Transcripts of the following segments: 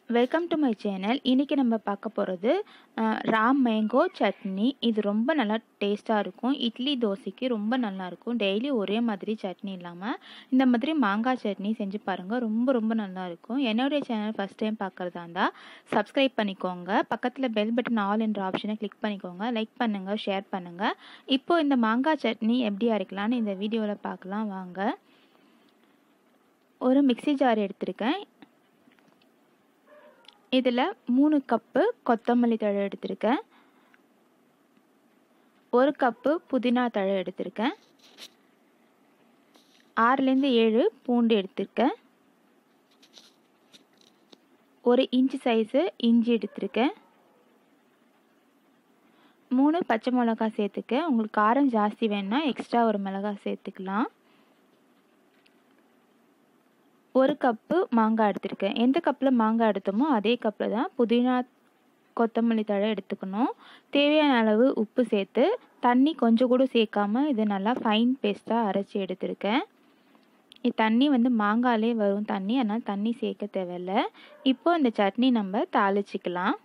welcome to my channel இன்றைக்கி நம்ம பார்க்க போகிறது ராம் மேங்கோ சட்னி இது ரொம்ப நல்லா டேஸ்ட்டாக இருக்கும் இட்லி தோசைக்கு ரொம்ப நல்லாயிருக்கும் டெய்லி ஒரே மாதிரி சட்னி இல்லாமல் இந்த மாதிரி மாங்காய் சட்னி செஞ்சு பாருங்கள் ரொம்ப ரொம்ப நல்லாயிருக்கும் என்னுடைய சேனல் ஃபஸ்ட் டைம் பார்க்குறதா இருந்தால் சப்ஸ்கிரைப் பண்ணிக்கோங்க பக்கத்தில் பெல் பட்டன் ஆல் என்ற ஆப்ஷனை கிளிக் பண்ணிக்கோங்க லைக் பண்ணுங்கள் ஷேர் பண்ணுங்கள் இப்போது இந்த மாங்காய் சட்னி எப்படி அரைக்கலான்னு இந்த வீடியோவில் பார்க்கலாம் வாங்க ஒரு மிக்சி ஜார் எடுத்திருக்கேன் இதில் மூணு கப்பு கொத்தமல்லி தழை எடுத்திருக்கேன் ஒரு கப்பு புதினா தழை எடுத்திருக்கேன் ஆறுலேருந்து ஏழு பூண்டு எடுத்திருக்கேன் ஒரு இன்ச்சு சைஸு இஞ்சி எடுத்திருக்கேன் மூணு பச்சை மிளகா சேர்த்துக்க உங்களுக்கு காரம் ஜாஸ்தி வேணுன்னா எக்ஸ்ட்ரா ஒரு மிளகா சேர்த்துக்கலாம் ஒரு கப்பு மாங்காய் எடுத்திருக்கேன் எந்த கப்பில் மாங்காய் எடுத்தோமோ அதே கப்பில் தான் புதினா கொத்தமல்லி தழை எடுத்துக்கணும் தேவையான அளவு உப்பு சேர்த்து தண்ணி கொஞ்சம் கூட சேர்க்காம இது நல்லா ஃபைன் பேஸ்ட்டாக அரைச்சி எடுத்திருக்கேன் இது தண்ணி வந்து மாங்காயிலே வரும் தண்ணி அதனால் தண்ணி சேர்க்க தேவையில்ல இப்போ இந்த சட்னி நம்ம தாளிச்சிக்கலாம்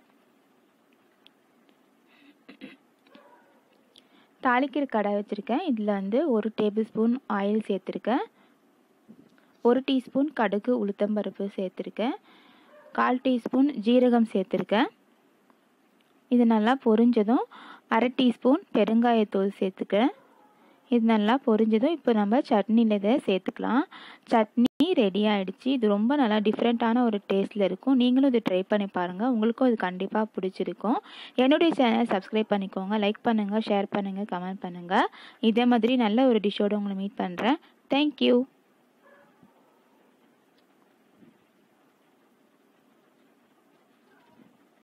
தாளிக்கிற கடை வச்சுருக்கேன் இதில் வந்து ஒரு டேபிள் ஸ்பூன் ஆயில் சேர்த்துருக்கேன் ஒரு டீஸ்பூன் கடுகு உளுத்தம்பருப்பு சேர்த்துருக்கேன் கால் டீஸ்பூன் ஜீரகம் சேர்த்துருக்கேன் இது நல்லா பொரிஞ்சதும் அரை டீஸ்பூன் பெருங்காயத்தூள் சேர்த்துக்கிறேன் இது நல்லா பொரிஞ்சதும் இப்போ நம்ம சட்னியில் இதை சேர்த்துக்கலாம் சட்னி ரெடி ஆகிடுச்சு இது ரொம்ப நல்லா டிஃப்ரெண்ட்டான ஒரு டேஸ்ட்டில் இருக்கும் நீங்களும் இது ட்ரை பண்ணி பாருங்கள் உங்களுக்கும் இது கண்டிப்பாக பிடிச்சிருக்கும் என்னுடைய சேனல் சப்ஸ்கிரைப் பண்ணிக்கோங்க லைக் பண்ணுங்கள் ஷேர் பண்ணுங்கள் கமெண்ட் பண்ணுங்கள் இதே மாதிரி நல்ல ஒரு டிஷ்ஷோடு உங்களை மீட் பண்ணுறேன் தேங்க்யூ